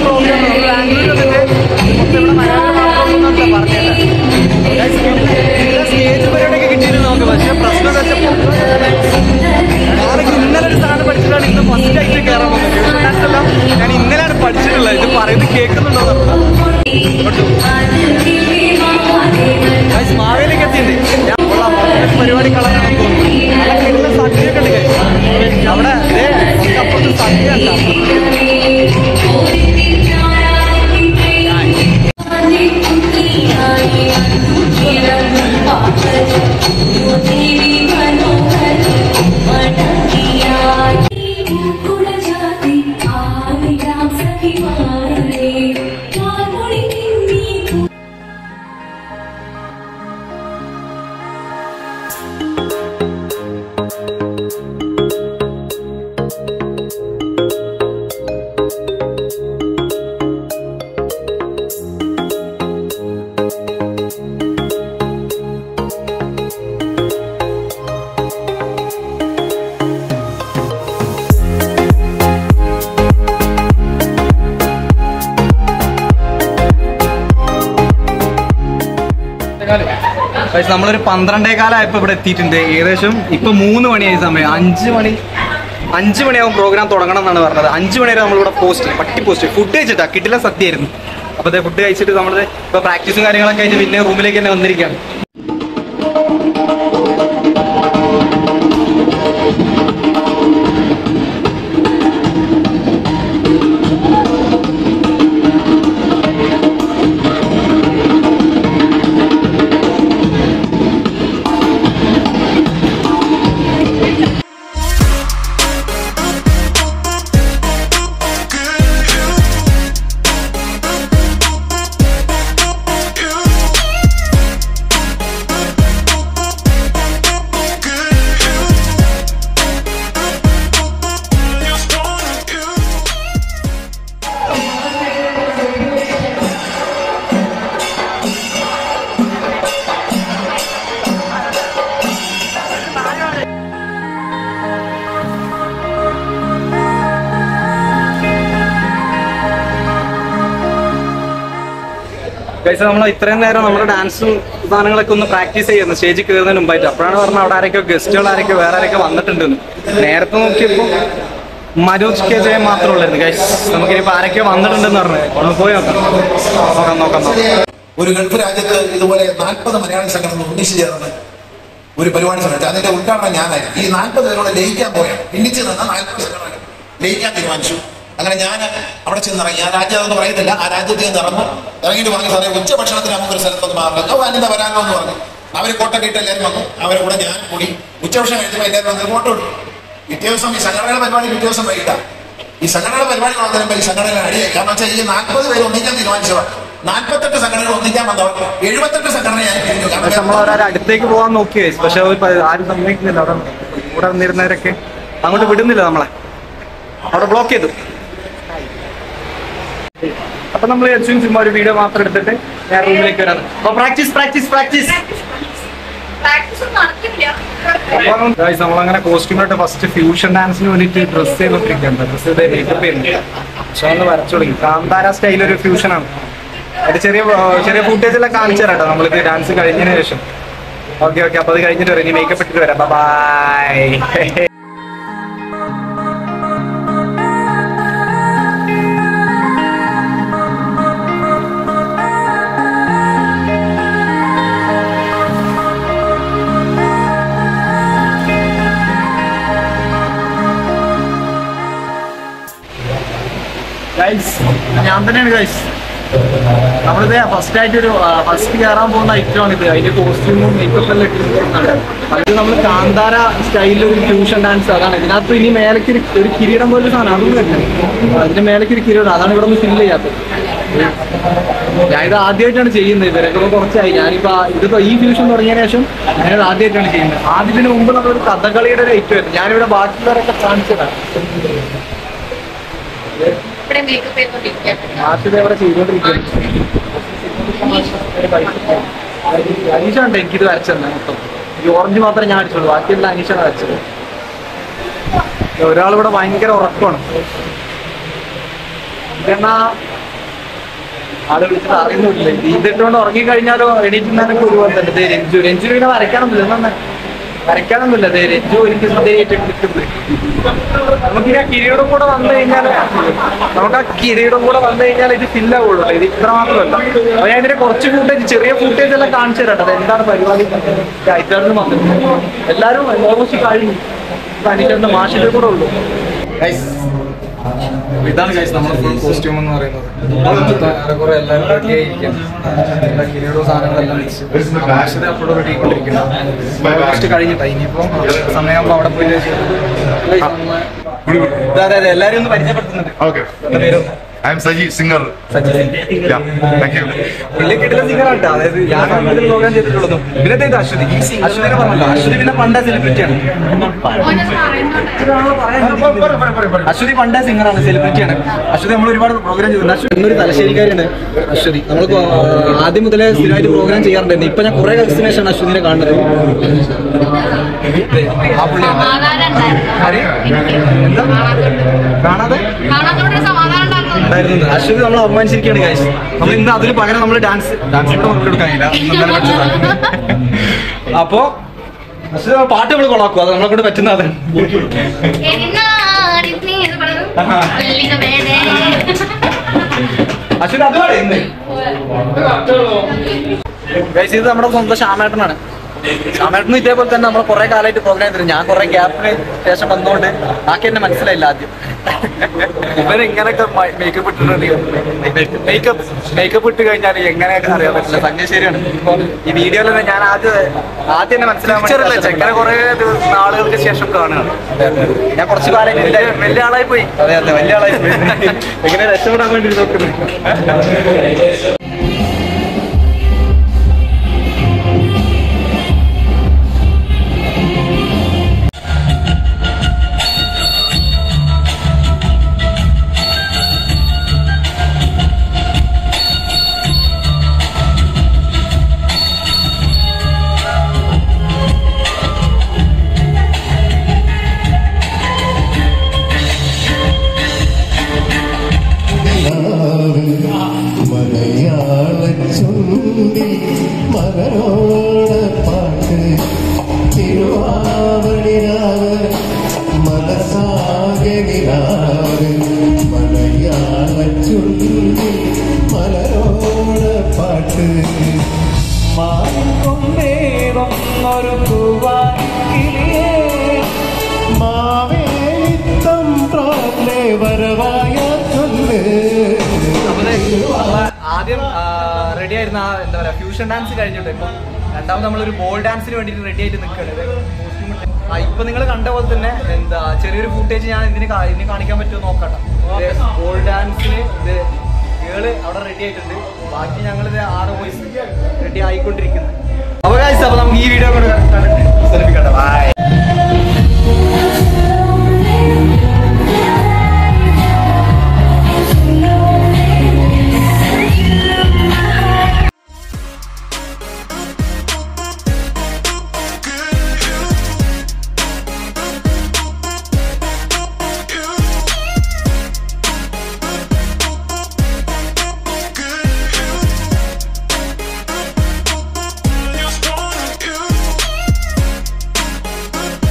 Programme നമ്മൾ ബാംഗ്ലൂർ വന്നിട്ട് മൊത്തം ഇവിടെ മലയാളം മാത്രമൊന്നും പറഞ്ഞത് സ്റ്റേജ് പരിപാടിയൊക്കെ കിട്ടിയിരുന്നു നമുക്ക് പക്ഷേ പ്രശ്നം എന്താ വെച്ചാൽ ഞാനൊക്കെ ഇന്നലെ ഒരു സാധനം പഠിച്ചിട്ടാണ് ഇന്ന് ഫസ്റ്റ് ആയിട്ട് കയറാൻ വന്നത് ഡാൻസ് എല്ലാം ഞാൻ ഇന്നലെയാണ് പഠിച്ചിട്ടുള്ളത് ഇത് പറയുന്നത് കേൾക്കുന്നുണ്ടോ മാവേലിക്ക് എത്തിയിട്ടുണ്ട് ഞാൻ കൊള്ളാം, മൊത്തത്തിൽ പരിപാടി കളറാണ് തോന്നുന്നു നല്ല കിടന്ന സദ്യയൊക്കെ ഉണ്ട് guys. അവിടെ ഇതേ അപ്പുറത്ത് സദ്യ ഉണ്ട് ും പക്ഷെ നമ്മളൊരു പന്ത്രണ്ടേ കാലമായപ്പോ ഇവിടെ എത്തിയിട്ടുണ്ട് ഏകദേശം ഇപ്പൊ മൂന്ന് മണിയായ സമയം അഞ്ച് മണി അഞ്ച് മണിയാവും പ്രോഗ്രാം തുടങ്ങണം എന്നാണ് പറഞ്ഞത് അഞ്ച് മണി വരെ നമ്മളിവിടെ പോസ്റ്റ് പട്ടി പോസ്റ്റ് ഫുഡ് കഴിച്ചിട്ടാ കിട്ടില്ല സദ്യയായിരുന്നു അപ്പൊ അതെ ഫുഡ് കഴിച്ചിട്ട് നമ്മൾ ഇപ്പൊ പ്രാക്ടീസും കാര്യങ്ങളൊക്കെ കഴിഞ്ഞ് പിന്നെ റൂമിലേക്ക് തന്നെ വന്നിരിക്കുകയാണ് കഴിച്ച നമ്മൾ ഇത്രയും നേരം നമ്മുടെ ഡാൻസും സാധനങ്ങളൊക്കെ ഒന്ന് പ്രാക്ടീസ് ചെയ്യുന്നു സ്റ്റേജിൽ കയറുന്നതിന് മുമ്പായിട്ട് അപ്പോഴാണ് പറഞ്ഞത് അവിടെ ആരൊക്കെ ഗസ്റ്റുകൾ ആരൊക്കെ വേറെ ആരൊക്കെ വന്നിട്ടുണ്ടെന്ന് നേരത്തെ നോക്കിയപ്പോൾ മനോജ് കെ ജയൻ മാത്രമേ ഉള്ളായിരുന്നു ഗൈസ് നമുക്കിനിപ്പോൾ ആരൊക്കെ വന്നിട്ടുണ്ടെന്ന് പറഞ്ഞു ഒന്ന് പോയി നോക്കാം നോക്കാം നോക്കാം നോക്കാം ഒരു ഗൾഫ് രാജ്യത്ത് ഇതുപോലെ നാൽപ്പത് മലയാളി സംഘടന ഒന്നിച്ചു ചേർന്ന് ഒരു പരിപാടി സമയത്ത് അതിന്റെ ഉദ്ഘാടനം ഞാനായിരുന്നു ഈ നാൽപ്പത് പേരോട് ലയിക്കാൻ പോയ ഭിന്നിച്ച് നിന്ന് നാൽപ്പത് സംഘടന ലയിക്കാൻ തീരുമാനിച്ചു അങ്ങനെ ഞാൻ അവിടെ ചെന്നിറങ്ങി ആ രാജ്യം അതൊന്നും പറയുന്നില്ല ആ രാജ്യത്ത് നിന്ന് ഇറങ്ങും ഇറങ്ങിയിട്ട് പറഞ്ഞു സാറേ ഉച്ച ഭക്ഷണത്തിന് നമുക്ക് ഒരു സ്ഥലത്തൊന്ന് മാറണം ഓ അനിത വരാനോ എന്ന് പറഞ്ഞു അവർ കോട്ടൊക്കെ ഇട്ട് എല്ലാവരും വന്നു അവരെ കൂടെ ഞാൻ കൂടി ഉച്ചഭക്ഷണം കഴിച്ചപ്പോൾ എല്ലാവരും വന്ന് ഫോട്ടോ എടുത്തു പിറ്റേ ദിവസം ഈ സംഘടനയുടെ പരിപാടി പിറ്റേ ദിവസം വൈകിട്ടാണ് ഈ സംഘടനയുടെ പരിപാടി വന്നപ്പോൾ ഈ സംഘടന അടിയായി കാരണം വെച്ചാൽ ഈ നാൽപ്പത് പേര് ഒന്നിക്കാൻ തീരുമാനിച്ചവർ നാൽപ്പത്തെട്ട് സംഘടനകൾ ഒന്നിക്കാൻ വന്നവർ എഴുപത്തെട്ട് സംഘടനയായി പിരിഞ്ഞു പക്ഷെ നമ്മൾ കാരണം അവരെ അടുത്തേക്ക് പോകാൻ നോക്കി guys. പക്ഷെ അവർ പ- ആരും സമ്മതിക്കുന്നില്ല അവിടെ കൂടെ വന്നിരുന്നവരൊക്കെ അങ്ങോട്ട് വിടുന്നില്ല നമ്മളെ അവിടെ ബ്ലോക്ക് ചെയ്തു അപ്പൊ നമ്മൾ വിചാരിച്ചു ചുമ്മാ ഒരു വീഡിയോ മാത്രം എടുത്തിട്ട് ഞാൻ റൂമിലേക്ക് വരാം അപ്പൊ പ്രാക്ടീസ് പ്രാക്ടീസ് പ്രാക്ടീസ് പ്രാക്ടീസ് ഒന്നും നടക്കില്ല ഗൈസ് നമ്മളങ്ങനെ കോസ്റ്റ്യൂമായിട്ട് ഫസ്റ്റ് ഫ്യൂഷൻ ഡാൻസിന് വേണ്ടിയിട്ട് ഡ്രസ് ചെയ്തോണ്ടിരിക്കുകയാണ് ഡ്രസ് ചെയ്ത് മേക്കപ്പ് ചെയ്യുന്നു പക്ഷെ ഒന്ന് വരച്ചു തുടങ്ങി കാന്താര സ്റ്റൈൽ ഒരു ഫ്യൂഷൻ ആണ് അത് ചെറിയ ആ, ചെറിയ ഫുട്ടേജ് എല്ലാം കാണിച്ചു തരാം കേട്ടോ നമ്മളിത് ഡാൻസ് കഴിഞ്ഞതിന് ശേഷം ഓക്കെ ഓക്കെ അപ്പൊ അത് കഴിഞ്ഞിട്ട് വരാം ഇനി മേക്കപ്പ് ഇട്ടിട്ട് വരാം ബൈ ഗൈസ് ഞാൻ തന്നെയാണ് ഗൈസ് നമ്മളിത് ഫസ്റ്റ് ആയിട്ട് ഒരു ഫസ്റ്റ് കയറാൻ പോകുന്ന ഐറ്റമാണ് ഇത് അതിന്റെ കോസ്റ്റ്യൂമും മേക്കപ്പ് എല്ലാം ഇട്ടിരിക്കുന്നതാണ് അത് നമ്മൾ കാന്താര സ്റ്റൈലിൽ ഒരു ഫ്യൂഷൻ ഡാൻസ് അതാണ് ഇതിനകത്ത് ഇനി മേലേക്ക് ഒരു ഒരു കിരീടം പോലെ സാധനം അതും വരുന്നത് അതിന്റെ മേലേക്ക് ഒരു കിരീടം അതാണ് ഇവിടെ ഒന്ന് ഫില്ല് ചെയ്യാത്തത് ഞാൻ ഇത് ആദ്യമായിട്ടാണ് ചെയ്യുന്നത് ഇവരൊക്കെ ഇപ്പൊ കുറച്ചായി ഞാനിപ്പോ ഇതിപ്പോ ഈ ഫ്യൂഷൻ തുടങ്ങിയതിനു ശേഷം ഞാനിത് ആദ്യമായിട്ടാണ് ചെയ്യുന്നത് ആദ്യത്തിന് മുമ്പ് നമ്മളൊരു കഥകളിയുടെ ഒരു ഐറ്റം ആയിരുന്നു ഞാനിവിടെ ബാക്കിയുള്ളവരൊക്കെ കാണിച്ചതാണ് ഇവിടെ മേക്കപ്പ് ചെയ്തോണ്ടിരിക്കാൻ ആദ്യത്തെ ഇവിടെ ചെയ്തുകൊണ്ടിരിക്കുകയാണ് അനീഷാണ് എനിക്കിത് വരച്ചത് മൊത്തം ഈ ഓറഞ്ച് മാത്രമേ ഞാൻ അടിച്ചുള്ളൂ ബാക്കിയെല്ലാം അനീഷാണ് വരച്ചത് ഒരാളിവിടെ ഭയങ്കര ഉറക്കമാണ് ഇതെന്നാ ആള് വിളിച്ചിട്ട് അറിയുന്നില്ല ഇത് ഇതിട്ടുകൊണ്ട് ഉറങ്ങി കഴിഞ്ഞാലോ എണീറ്റുന്നാലൊക്കെ ഒരുപോലെ തന്നെ ദേ രഞ്ജു രഞ്ജു ഇങ്ങനെ വരയ്ക്കാനൊന്നുമില്ല എന്നാ വരയ്ക്കാനൊന്നുമില്ല ദേ രഞ്ജു എനിക്ക് നിൽക്കുന്നത് നമുക്ക് ആ കിരീടം കൂടെ വന്നു കഴിഞ്ഞാൽ നമുക്ക് ആ കിരീടം കൂടെ വന്നു കഴിഞ്ഞാൽ ഇത് ഫില്ലാവുള്ളൂ ഇത് ഇത്ര മാത്രമല്ല അപ്പൊ ഞാൻ ഇതിന്റെ കുറച്ച് ഫൂട്ടേജ് ചെറിയ ഫൂട്ടേജ് എല്ലാം കാണിച്ചു തരാം അത് എന്താണ് പരിപാടി ഐറ്റാറിന് വന്നിട്ട് എല്ലാവരും ഓൾമോസ്റ്റ് കഴിഞ്ഞു അനിറ്ററിന്റെ മാഷിന്റെ കൂടെ ഉള്ളൂ ഇതാണ് കഴിച്ച് നമ്മുടെ ഫുൾ കോസ്റ്റ്യൂം എന്ന് പറയുന്നത് ഏറെക്കുറെ എല്ലാവരും റെഡി ആയിരിക്കും എല്ലാ കിരീടവും സാധനങ്ങളെല്ലാം വെച്ച് മാഷിനെ അപ്പോഴും റെഡി ആയിക്കൊണ്ടിരിക്കുന്നു ഓൾമോസ്റ്റ് കഴിഞ്ഞിട്ടാ ഇനിയിപ്പോ സമയമാകുമ്പോൾ അവിടെ പോയി അതെ അതെ അതെ എല്ലാവരും ഒന്ന് പരിചയപ്പെടുത്തുന്നുണ്ട് Okay. എന്റെ പേരും I am Saji, singer. Yeah, thank you. പുള്ളി കിട്ടുന്ന സിംഗറാണ് അതായത് ഞാൻ കൂടുതൽ പ്രോഗ്രാം ചെയ്തിട്ടുള്ളൂ പിന്നെ ഇത് അശ്വതി അശ്വതിനെ പറഞ്ഞല്ലോ അശ്വതി പിന്നെ പണ്ടേ സെലിബ്രിറ്റിയാണ് ഓനത് പറയുന്നുണ്ട് അശ്വതി പണ്ടേ സിംഗറാണ് സെലിബ്രിറ്റിയാണ് അശ്വതി നമ്മൾ ഒരുപാട് പ്രോഗ്രാം ചെയ്തിട്ടുണ്ട് അശ്വതി ഇന്നൊരു തലശ്ശേരിക്കാരിയാണ് അശ്വതി നമ്മൾ ആദ്യം മുതലേ സ്ഥിരമായിട്ട് പ്രോഗ്രാം ചെയ്യാറുണ്ടായിരുന്നു ഇപ്പൊ ഞാൻ കുറെ ദിവസത്തിനേഷാണ് അശ്വതിനെ കാണുന്നത് ആ പുള്ളിയാണ് സമാധാനം ഉണ്ടായിരുന്നു ആര്? എനിക്ക് എന്താ? കാണാത്തോണ്ട് കാണാതെ കാണാത്തോണ്ട് സമാധാനം ഉണ്ടായിരുന്നു ഉണ്ടായിരുന്നത് അശ്വതി നമ്മൾ അപമാനിച്ചിരിക്കുകയാണ് guys. നമ്മൾ ഇന്ന് അതിന് പകരം നമ്മൾ ഡാൻസ് ഡാൻസ് കൂടെ മറുപടി കൊടുക്കാനില്ല ഇന്നലെ പഠിച്ചതാണ് അപ്പോ അശ്വതി നമ്മൾ പാട്ട് നമ്മൾ കൊളാക്കും അത് നമ്മളെ കൊണ്ട് പറ്റുന്ന അതാണ് എന്നാടി നീ എന്ന് പറയുന്നു ആഹാ. മല്ലിക വേണേ അശ്വതി അത് പാടെ ഇന്ന് Guys, ഇത് നമ്മുടെ സ്വന്തം ശ്യാമേട്ടനാണ് ശ്യാമേട്ടനും ഇതേപോലെ തന്നെ നമ്മൾ കുറെ കാലമായിട്ട് പ്രോഗ്രാം ചെയ്തിരുന്നു ഞാൻ കുറെ ഗ്യാപ്പിന് ശേഷം വന്നുകൊണ്ട് ആക്കി എന്നെ മനസ്സിലായില്ല ആദ്യം ഇവൻ ഇങ്ങനെയൊക്കെ മേക്കപ്പ് ഇട്ടിട്ടുണ്ടെങ്കിൽ മേക്കപ്പ് മേക്കപ്പ് ഇട്ട് കഴിഞ്ഞാൽ എങ്ങനെയൊക്കെ അറിയാൻ പറ്റില്ല സംഗതി ശരിയാണ് ഇപ്പൊ ഈ വീഡിയോയിൽ ഞാൻ ആദ്യം ആദ്യം തന്നെ മനസ്സിലാവാൻ ചെക്കനെ കുറെ നാളുകൾക്ക് ശേഷം കാണുകയാണ് ഞാൻ കുറച്ച് കാലമായിട്ട് വലിയ ആളായി പോയി അതെ അതെ വലിയ ആളായി പോയി എങ്ങനെ രക്ഷപ്പെടാൻ വേണ്ടി നോക്കുന്നത് മലയാള ചുണ്ടി മകനോട് പാട്ട് തിരുവാവണിരാവ് മനസാഗണിരാവ് മലയാള ചുണ്ടി മലരോട് പാട്ട് മാറിക്കൊണ്ടേറുന്നൊരു പൂവാക്കിളിയേ മാവേലിത്തം പ്രാപ്ലെ വരവായ ചൊല്ല് നമ്മള് നമ്മള് ആദ്യം റെഡി ആയിരുന്ന ആ എന്താ പറയാ ഫ്യൂഷൻ ഡാൻസ് കഴിഞ്ഞിട്ട് ഇപ്പൊ രണ്ടാമത് നമ്മളൊരു ബോൾ ഡാൻസിന് വേണ്ടിട്ട് റെഡി ആയിട്ട് നിൽക്കുകയാണ് ഇപ്പൊ നിങ്ങൾ കണ്ട പോലെ തന്നെ എന്താ ചെറിയൊരു ഫുട്ടേജ് ഞാൻ ഇതിന് കാ- ഇതിന് കാണിക്കാൻ പറ്റുമോ നോക്കട്ടെ ബോൾ ഡാൻസിന് ഇത് ഗേള് അവിടെ റെഡി ആയിട്ടുണ്ട് ബാക്കി ഞങ്ങൾ ആറ് ബോയ്സ് റെഡി ആയിക്കൊണ്ടിരിക്കുന്നു അപ്പൊ guys, അപ്പൊ നമുക്ക് ഈ വീഡിയോ കൂടെ കണ്ടിട്ട് ശ്രമിക്കട്ടെ ബൈ You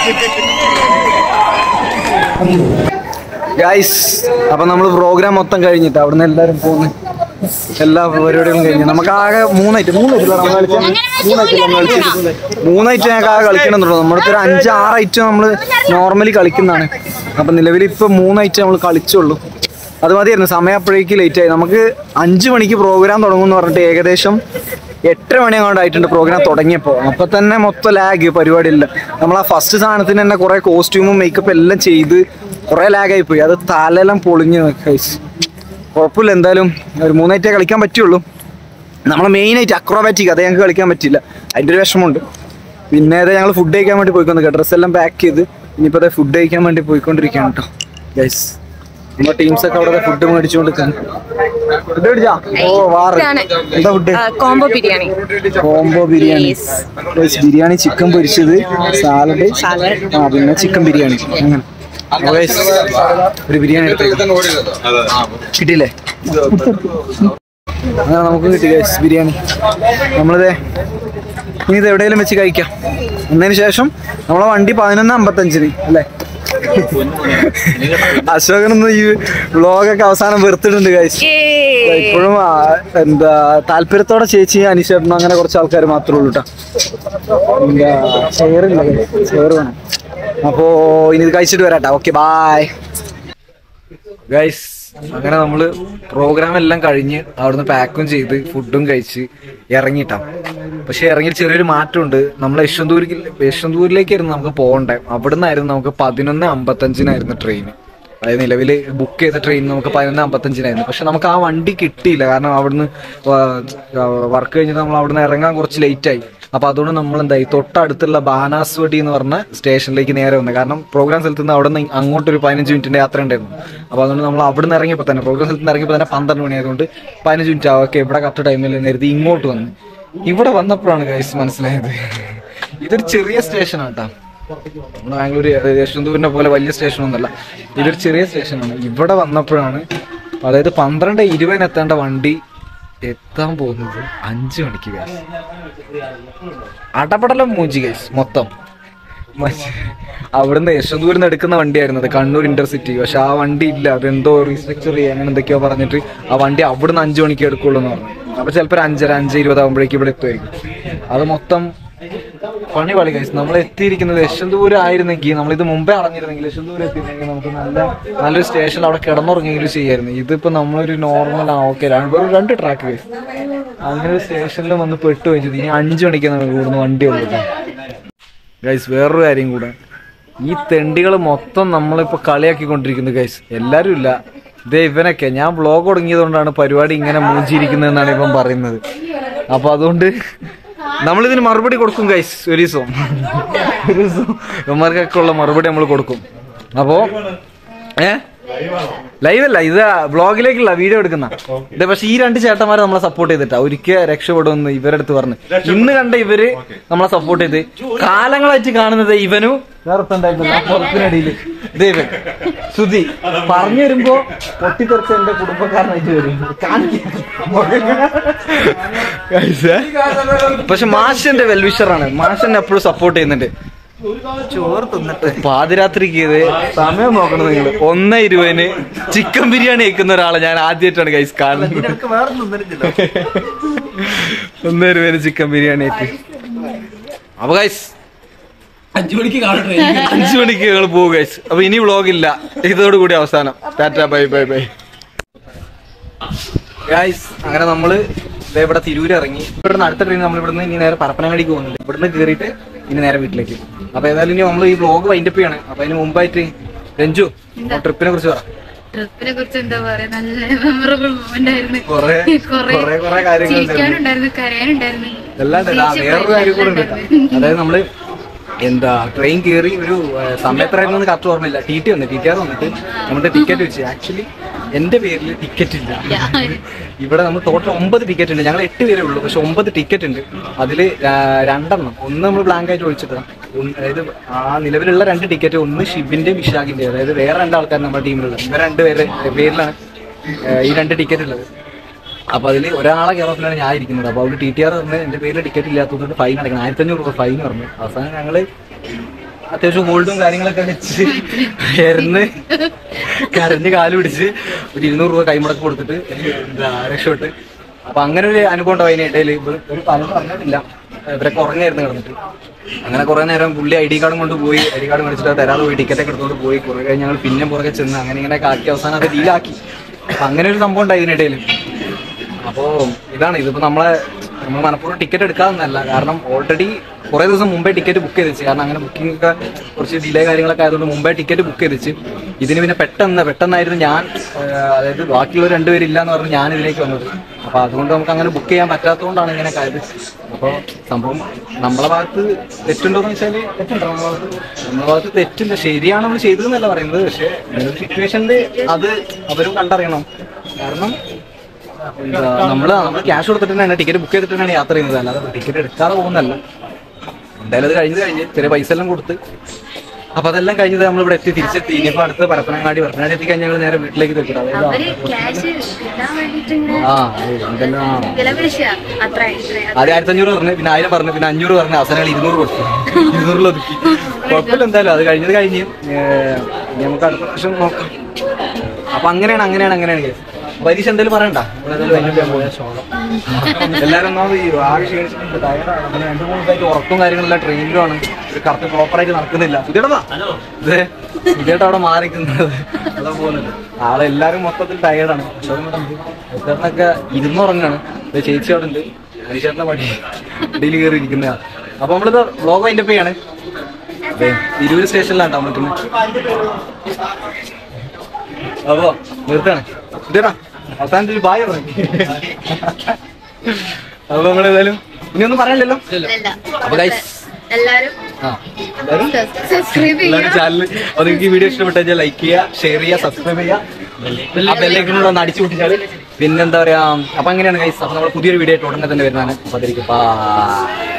ഗൈസ് അപ്പൊ നമ്മൾ പ്രോഗ്രാം മൊത്തം കഴിഞ്ഞിട്ട് അവിടുന്ന് എല്ലാരും പോകുന്നു എല്ലാ പരിപാടികളും കഴിഞ്ഞു നമുക്ക് ആകെ മൂന്നായിട്ട് മൂന്നായിട്ട് നമ്മൾ കളിച്ചത് മൂന്നായിട്ട് നമ്മൾ കളിച്ചത് മൂന്നായിട്ട് ഞങ്ങൾക്ക് ആകെ കളിക്കണമെന്നുള്ളൂ നമ്മളിപ്പോ ഒരു അഞ്ച് ആറ് ഐറ്റം നമ്മൾ നോർമലി കളിക്കുന്നതാണ് അപ്പൊ നിലവിൽ ഇപ്പൊ മൂന്നായിട്ട് നമ്മൾ കളിച്ചുള്ളൂ അത് മതിയായിരുന്നു സമയം അപ്പോഴേക്ക് ലേറ്റ് ആയി നമുക്ക് അഞ്ച് മണിക്ക് പ്രോഗ്രാം തുടങ്ങും എന്ന് പറഞ്ഞിട്ട് ഏകദേശം എട്ടര മണി അങ്ങോട്ടായിട്ടുണ്ട് പ്രോഗ്രാം തുടങ്ങിയപ്പോൾ അപ്പൊ തന്നെ മൊത്തം ലാഗ് പരിപാടിയില്ല നമ്മൾ ആ ഫസ്റ്റ് സാധനത്തിന് തന്നെ കുറെ കോസ്റ്റ്യൂമും മേക്കപ്പ് എല്ലാം ചെയ്ത് കുറെ ലാഗായി പോയി അത് തലെല്ലാം പൊളിഞ്ഞ് കഴിച്ച് കുഴപ്പമില്ല എന്തായാലും ഒരു മൂന്നായിട്ടേ കളിക്കാൻ പറ്റുള്ളൂ നമ്മളെ മെയിൻ ആയിട്ട് അക്രോബാറ്റിക് അത് ഞങ്ങൾക്ക് കളിക്കാൻ പറ്റില്ല അതിൻ്റെ ഒരു വിഷമമുണ്ട് പിന്നെ അതെ ഞങ്ങൾ ഫുഡ് കഴിക്കാൻ വേണ്ടി പോയിക്കൊണ്ടിരിക്കുക ഡ്രസ്സ് എല്ലാം പാക്ക് ചെയ്ത് ഇനിയിപ്പോൾ അതെ ഫുഡ് കഴിക്കാൻ വേണ്ടി പോയിക്കൊണ്ടിരിക്കുകയാണ് കേട്ടോ ഗൈസ് നമ്മുടെ ടീംസ് ഒക്കെ അവിടെ ഫുഡ് മേടിച്ചുകൊണ്ടിരിക്കാണ് ഫുഡ് മേടിച്ചാ ഓ വാറ് എന്താ food combo biryani combo biryani Yes. Guys, biryani chicken പൊരിച്ചത് സാലഡ് ആ പിന്നെ ചിക്കൻ ബിരിയാണി അങ്ങനെ അപ്പൊ guys, ഒരു ബിരിയാണി എടുത്തേക്ക്. കിട്ടിയില്ലേ അങ്ങനെ നമുക്ക് കിട്ടി ഗൈസ് ബിരിയാണി നമ്മളിത് ഇനി ഇത് എവിടെയെങ്കിലും വെച്ച് കഴിക്കാം എന്നതിന് ശേഷം നമ്മളെ വണ്ടി പതിനൊന്ന് അമ്പത്തഞ്ചിന് അല്ലേ അശോകനൊന്ന് ഈ വ്ളോഗൊക്കെ അവസാനം വെറുത്തിട്ടുണ്ട് ഗൈസ് ഇപ്പോഴും ആ, എന്താ താല്പര്യത്തോടെ ചേച്ചി അനിഷേട്ടനും അങ്ങനെ കുറച്ച് ആൾക്കാർ മാത്രമേ ഉള്ളൂ കേട്ടോ എന്താ ഷെയർ ഇല്ല ഷെയർ വേണം അപ്പോ ഇനി ഇത് കഴിച്ചിട്ട് വരാട്ടോ ഓക്കെ ബായ് ഗൈസ് അങ്ങനെ നമ്മള് പ്രോഗ്രാം എല്ലാം കഴിഞ്ഞ് അവിടുന്ന് പാക്കും ചെയ്ത് ഫുഡും കഴിച്ച് ഇറങ്ങിട്ടാ പക്ഷെ ഇറങ്ങി ചെറിയൊരു മാറ്റമുണ്ട് നമ്മൾ യശ്വന്തൂരിൽ യശ്വന്തൂരിലേക്കായിരുന്നു നമുക്ക് പോകണ്ടേ അവിടുന്ന് ആയിരുന്നു നമുക്ക് പതിനൊന്ന് അമ്പത്തഞ്ചിനായിരുന്നു ട്രെയിൻ അതായത് നിലവിൽ ബുക്ക് ചെയ്ത ട്രെയിൻ നമുക്ക് പതിനൊന്ന് അമ്പത്തഞ്ചിനായിരുന്നു പക്ഷെ നമുക്ക് ആ വണ്ടി കിട്ടിയില്ല കാരണം അവിടുന്ന് വർക്ക് കഴിഞ്ഞിട്ട് നമ്മൾ അവിടുന്ന് ഇറങ്ങാൻ കുറച്ച് ലേറ്റ് ആയി അപ്പൊ അതുകൊണ്ട് നമ്മൾ എന്തായി തൊട്ടടുത്തുള്ള ബാനാസ്വടി എന്ന് പറഞ്ഞ സ്റ്റേഷനിലേക്ക് നേരെ വന്നത് കാരണം പ്രോഗ്രാം സ്ഥലത്ത് നിന്ന് അവിടെ നിന്ന് അങ്ങോട്ടൊരു പതിനഞ്ച് മിനിറ്റിന്റെ യാത്ര ഉണ്ടായിരുന്നു അപ്പൊ അതുകൊണ്ട് നമ്മൾ അവിടെ നിന്ന് ഇറങ്ങിയപ്പോൾ തന്നെ പ്രോഗ്രാം സ്ഥലത്ത് നിന്ന് ഇറങ്ങിയപ്പോൾ തന്നെ പന്ത്രണ്ട് മണി ആയതുകൊണ്ട് പതിനഞ്ച് മിനിറ്റ് ആവും ഓക്കെ ഇവിടെ കറക്റ്റ് ടൈമിൽ നേരത്തെ ഇങ്ങോട്ട് വന്നു ഇവിടെ വന്നപ്പോഴാണ് ഗൈസ് മനസ്സിലായത് ഇതൊരു ചെറിയ സ്റ്റേഷനാണ് കേട്ടോ നമ്മുടെ ബാംഗ്ലൂർ യശ്വന്തൂരിനെ പോലെ വലിയ സ്റ്റേഷനൊന്നുമല്ല ഇതൊരു ചെറിയ സ്റ്റേഷനാണ് ഇവിടെ വന്നപ്പോഴാണ് അതായത് പന്ത്രണ്ട് ഇരുപതിന് എത്തേണ്ട വണ്ടി എത്താൻ പോകുന്നത് അഞ്ചു മണിക്ക് ഗൈസ് അടപടലം മൂഞ്ചി ഗൈസ് മൊത്തം മറ്റേ അവിടുന്ന് യശ്വന്തൂരിൽ നിന്ന് എടുക്കുന്ന വണ്ടിയായിരുന്നു അത് കണ്ണൂർ ഇന്റർസിറ്റി പക്ഷെ ആ വണ്ടി ഇല്ല അതെന്തോ റീസ്ട്രക്ചർ ചെയ്യാൻ അങ്ങനെ എന്തൊക്കെയോ പറഞ്ഞിട്ട് ആ വണ്ടി അവിടുന്ന് അഞ്ചു മണിക്ക് എടുക്കുള്ളൂ എന്ന് പറഞ്ഞു അപ്പൊ ചിലപ്പോൾ ഒരു അഞ്ചര അഞ്ച് ഇരുപതാകുമ്പോഴേക്കും ഇവിടെ എത്തുമായിരിക്കും അത് മൊത്തം പണി പണി കഴിച്ചു നമ്മൾ എത്തിയിരിക്കുന്നത് യശ്വന്തപൂരം ആയിരുന്നെങ്കിൽ നമ്മൾ ഇത് മുമ്പേ അറിഞ്ഞിരുന്നെങ്കിൽ യശ്വന്തപൂരം എത്തിയിരുന്നെങ്കിൽ നമുക്ക് നല്ല നല്ലൊരു സ്റ്റേഷനിൽ അവിടെ കിടന്നുറങ്ങിയെങ്കിലും ചെയ്യായിരുന്നു ഇതിപ്പോ നമ്മളൊരു നോർമൽ ആ ഓക്കെ രണ്ട് ട്രാക്ക് കഴിച്ചു അങ്ങനെ ഒരു സ്റ്റേഷനിൽ വന്ന് പെട്ടു വെച്ചത് ഇനി അഞ്ചു മണിക്ക് നമുക്ക് ഇവിടുന്ന് വണ്ടി ഉള്ളൂ ഗൈസ് വേറൊരു കാര്യം കൂടെ ഈ തെണ്ടികൾ മൊത്തം നമ്മളിപ്പോ കളിയാക്കിക്കൊണ്ടിരിക്കുന്നു ഗൈസ് എല്ലാരും ഇല്ല ഇതേ ഇവനൊക്കെ ഞാൻ ബ്ലോഗ് തുടങ്ങിയതുകൊണ്ടാണ് പരിപാടി ഇങ്ങനെ മൂഞ്ചിരിക്കുന്നതെന്നാണ് ഇവൻ പറയുന്നത് അപ്പൊ അതുകൊണ്ട് നമ്മളിതിന് മറുപടി കൊടുക്കും ഗൈസ് ഒരു ദിവസം ഒരു ദിവസം ഇവന്മാർക്കൊക്കെ ഉള്ള മറുപടി നമ്മൾ കൊടുക്കും അപ്പോ ഏ ലൈവ് അല്ല ഇത് ബ്ലോഗിലേക്കുള്ള വീഡിയോ എടുക്കുന്ന ഇത് പക്ഷെ ഈ രണ്ട് ചേട്ടന്മാരെ നമ്മളെ സപ്പോർട്ട് ചെയ്തിട്ടാ ഒരിക്കൽ രക്ഷപ്പെടുമെന്ന് ഇവരുടെ അടുത്ത് പറഞ്ഞു ഇന്ന് കണ്ട ഇവര് നമ്മളെ സപ്പോർട്ട് ചെയ്ത് കാലങ്ങളായിട്ട് കാണുന്നത് ഇവനും പുറത്തിനടിയിൽ ഇവൻ സുധി പറഞ്ഞു വരുമ്പോ പൊട്ടിത്തെറിച്ച എന്റെ കുടുംബക്കാരനായിട്ട് വരും കാണിക്കാൻ. പക്ഷെ മാഷന്റെ വെൽവിഷറാണ് മാഷന്റെ എപ്പോഴും സപ്പോർട്ട് ചെയ്യുന്നുണ്ട് ചോറ് തിന്നിട്ട് പാതിരാത്രിക്ക് ഇത് സമയം നോക്കണം നിങ്ങൾ ഒന്നേ ഇരുപതിന് ചിക്കൻ ബിരിയാണി കഴിക്കുന്ന ഒരാളെ ഞാൻ ആദ്യമായിട്ടാണ് ഗൈസ് കാണുന്നത് ഒന്നേ ഇരുപതിന് ചിക്കൻ ബിരിയാണി ആയിട്ട് അപ്പൊ ഗൈസ് അഞ്ചു മണിക്ക് കാണട്ടെ അഞ്ചു മണിക്ക് ഞങ്ങൾ പോകും ഗൈസ് അപ്പൊ ഇനി വ്ളോഗില്ല ഇതോടുകൂടി അവസാനം tata bye bye bye guys അങ്ങനെ നമ്മള് ദേ ഇവിടെ തിരൂര് ഇറങ്ങി ഇവിടുന്ന് അടുത്ത ട്രെയിൻ നമ്മൾ ഇവിടുന്ന് ഇനി നേരെ പരപ്പനങ്ങാടിക്ക് പോകുന്നുണ്ട് ഇവിടുന്ന് കയറിയിട്ട് ഇനി നേരെ വീട്ടിലേക്ക് അപ്പൊ ഏതായാലും ഇനി നമ്മൾ ഈ വ്ളോഗ് വൈൻഡപ്പ് ചെയ്യാണ് അപ്പൊ അതിന് മുമ്പായിട്ട് രഞ്ജു ട്രിപ്പിനെ കുറിച്ച് പറ ട്രിപ്പിനെ കുറിച്ച് എന്താ പറയാ നല്ല മെമ്മറബിൾ മൊമെന്റ് ആയിരുന്നു കൊറേ കൊറേ കൊറേ കാര്യങ്ങൾ ഉണ്ടായിരുന്നു. ചിരിക്കാനുണ്ടായിരുന്നു കരയാനുണ്ടായിരുന്നു എല്ലാം ഉണ്ട്. ആ, വേറൊരു കാര്യം കൂടെ ഉണ്ട് കേട്ടോ. അതായത് നമ്മള് എന്താ ട്രെയിൻ കയറി ഒരു ഏഹ്, സമയത്തായിരുന്നു കറക്റ്റ് ഓർമ്മയില്ല ടി ടി വന്നു ടി ടി ആർ വന്നിട്ട് നമ്മുടെ ടിക്കറ്റ് വെച്ച് ആക്ച്വലി എന്റെ പേരിൽ ടിക്കറ്റ് ഇല്ല ഇവിടെ നമ്മൾ ടോട്ടൽ ഒമ്പത് ടിക്കറ്റ് ഉണ്ട് ഞങ്ങൾ എട്ട് പേരേ ഉള്ളൂ പക്ഷെ ഒമ്പത് ടിക്കറ്റ് ഉണ്ട് അതിൽ രണ്ടെണ്ണം ഒന്ന് നമ്മൾ ബ്ലാങ്ക് ആയിട്ട് ഒഴിച്ചിട്ടാണ് അതായത് ആ നിലവിലുള്ള രണ്ട് ടിക്കറ്റ് ഒന്ന് ഷിബിന്റെ വിശാഖിന്റെ അതായത് വേറെ രണ്ട് ആൾക്കാർ നമ്മുടെ ടീമിലുള്ളത് ഇവർ രണ്ട് പേര് പേരിലാണ് ഏഹ്, ഈ രണ്ട് ടിക്കറ്റ് ഉള്ളത് അപ്പൊ അതിൽ ഒരാളെ കെയർ ഓഫിലാണ് ഞാൻ ഇരിക്കുന്നത് അപ്പൊ അവിടെ ടി ടി ആർ പറഞ്ഞ് എന്റെ പേരിൽ ടിക്കറ്റ് ഇല്ലാത്തതുകൊണ്ട് ഫൈൻ അടക്കണം ആയിരത്തി അഞ്ഞൂറ് രൂപ ഫൈൻ പറഞ്ഞു അവസാനം ഞങ്ങള് അത്യാവശ്യം ഹോൾഡും കാര്യങ്ങളൊക്കെ വെച്ച് ഇരുന്ന് കരഞ്ഞ് കാല് പിടിച്ച് ഒരു ഇരുന്നൂറ് രൂപ കൈമുടക്ക് കൊടുത്തിട്ട് എന്താ രക്ഷപ്പെട്ട് അപ്പൊ അങ്ങനെ ഒരു അനുഭവം ഉണ്ടാവും അതിനിടയിൽ ഒരു പലരും പറഞ്ഞിട്ടില്ല ഇവരൊക്കെ ഉറങ്ങായിരുന്നു കിടന്നിട്ട് അങ്ങനെ കുറെ നേരം പുള്ളി ഐ ഡി കാർഡും കൊണ്ട് പോയി ഐ ഡി കാർഡ് മേടിച്ചിട്ട് അത് തരാതെ പോയി ടിക്കറ്റ് ഒക്കെ എടുത്തോണ്ട് പോയി കുറെ കഴിഞ്ഞ് ഞങ്ങൾ പിന്നെ പുറകെ ചെന്ന് അങ്ങനെ ഇങ്ങനെ ആക്കി അവസാനം അത് ഡീലാക്കി അപ്പൊ അങ്ങനെ ഒരു സംഭവം ഉണ്ടായി ഇതിനിടയിൽ അപ്പോ ഇതാണ് ഇതിപ്പോ നമ്മളെ നമ്മൾ മനഃപൂർവ്വം ടിക്കറ്റ് എടുക്കാമെന്നല്ല കാരണം ഓൾറെഡി കുറെ ദിവസം മുമ്പേ ടിക്കറ്റ് ബുക്ക് ചെയ്ത് വെച്ച് കാരണം അങ്ങനെ ബുക്കിംഗ് ഒക്കെ കുറച്ച് ഡിലേ കാര്യങ്ങളൊക്കെ ആയതുകൊണ്ട് മുമ്പേ ടിക്കറ്റ് ബുക്ക് ചെയ്ത് വെച്ച് ഇതിന് പിന്നെ പെട്ടെന്ന് പെട്ടെന്നായിരുന്നു ഞാൻ ആ, അതായത് ബാക്കിയുള്ളവർ രണ്ടുപേരും ഇല്ല എന്ന് പറഞ്ഞ് ഞാൻ ഇതിലേക്ക് വന്നത് അപ്പൊ അതുകൊണ്ട് നമുക്ക് അങ്ങനെ ബുക്ക് ചെയ്യാൻ പറ്റാത്തതുകൊണ്ടാണ് ഇങ്ങനെ കായത് അപ്പോൾ സംഭവം നമ്മളെ ഭാഗത്ത് തെറ്റുണ്ടോ എന്ന് വെച്ചാൽ തെറ്റുണ്ടോ നമ്മളെ ഭാഗത്ത് നമ്മളെ ഭാഗത്ത് തെറ്റില്ല ശരിയാണ് നമ്മൾ ചെയ്തതെന്നല്ല പറയുന്നത് പക്ഷേ സിറ്റുവേഷനിൽ അത് അവരും കണ്ടറിയണം കാരണം എന്താ, നമ്മള് നമ്മൾ ക്യാഷ് കൊടുത്തിട്ട് തന്നെയാണ് ടിക്കറ്റ് ബുക്ക് ചെയ്തിട്ട് തന്നെയാണ് യാത്ര ചെയ്യുന്നത് അല്ലാതെ ടിക്കറ്റ് എടുക്കാതെ പോകുന്നല്ല എന്തായാലും അത് കഴിഞ്ഞത് കഴിഞ്ഞ് ചെറിയ പൈസ എല്ലാം കൊടുത്ത് അപ്പൊ അതെല്ലാം കഴിഞ്ഞത് നമ്മൾ ഇവിടെ എത്തി തിരിച്ചെത്തി ഇനിയിപ്പോ അടുത്ത് പരപ്പനങ്ങാടി പരപ്പനങ്ങാടി എത്തി കഴിഞ്ഞാൽ ഞങ്ങൾ നേരെ വീട്ടിലേക്ക് തെറ്റിട്ട് അതായത് അവര് ക്യാഷ് കിട്ടാൻ വേണ്ടിട്ട് ഇങ്ങനെ ആ ഏയ് എന്തെല്ലാം ആ. വിലപേശ അത്ര ഇത്ര ആദ്യം ആയിരത്തി അഞ്ഞൂറ് പറഞ്ഞു പിന്നെ ആയിരം പറഞ്ഞു പിന്നെ അഞ്ഞൂറ് പറഞ്ഞു അവസാനം ഇരുന്നൂറ് കൊടുത്തു ഇരുന്നൂറിൽ ഒതുക്കി കുഴപ്പമില്ല എന്തായാലും അത് കഴിഞ്ഞത് കഴിഞ്ഞ് ഏർ, ഇനി നമുക്ക് അടുത്ത പ്രാവശ്യം നോക്കാം അപ്പൊ അങ്ങനെയാണ് അങ്ങനെയാണ് അങ്ങനെയാണ് കേസ് പരീക്ഷ എന്തെങ്കിലും പറയണ്ട നമ്മളേതായാലും അതിന്റെ പേര് പോയാ ശോകം. എല്ലാവരും ഒന്നാമത് ഈ ആകെ ക്ഷീണിച്ചിട്ടുണ്ട് ടയർഡാണ് അങ്ങനെ രണ്ട് മൂന്ന് ദിവസമായിട്ട് ഉറക്കും കാര്യങ്ങളെല്ലാം ട്രെയിനിലുമാണ് ഒരു കറക്റ്റ് പ്രോപ്പറായിട്ട് നടക്കുന്നില്ല സുധിയേട്ടാ ഇതേ സുധിയേട്ട അവിടെ മാറിക്കുന്നത് അതാ പോകുന്നത് ആളെ എല്ലാവരും മൊത്തത്തിൽ ടയർഡാണ് ചേട്ടനൊക്കെ ഇരുന്നുറങ്ങാണ് ദേ ചേച്ചി അവിടെ ഉണ്ട് ഹരിചേട്ടന്റെ മടി ഇടയിൽ കയറി ഇരിക്കുന്നതാണ് അപ്പൊ നമ്മളിത് വ്ലോഗ് അതിന്റെ പേയാണ് തിരൂര് സ്റ്റേഷനിലാണ് നമ്മൾ നിൽക്കുന്നത് അപ്പോ നിർത്താണ് ഇതേടാ അവസാനത്തിൽ ബായ് പറഞ്ഞു അപ്പൊ നമ്മൾ ഏതായാലും ഇനി ഒന്നും പറയാനില്ലല്ലോ ഇല്ല. അപ്പൊ guys. എല്ലാരും ആ എല്ലാവരും സബ്സ്ക്രൈബ് എല്ലാവരും ചെയ്യാം ചാനൽ അപ്പൊ നിങ്ങൾക്ക് ഈ വീഡിയോ ഇഷ്ടപ്പെട്ടാൽ ലൈക്ക് ചെയ്യുക ഷെയർ ചെയ്യുക സബ്സ്ക്രൈബ് ചെയ്യുക ആ ബെല്ലൈക്കനോട് ഒന്ന് അടിച്ചു പൊട്ടിച്ചാൽ പിന്നെന്താ പറയാ അപ്പൊ അങ്ങനെയാണ് ഗൈസ് അപ്പൊ നമ്മൾ പുതിയൊരു വീഡിയോ ആയിട്ട് ഉടനെ തന്നെ വരുന്നതാണ് അപ്പൊ അതിരിക്കും ബൈ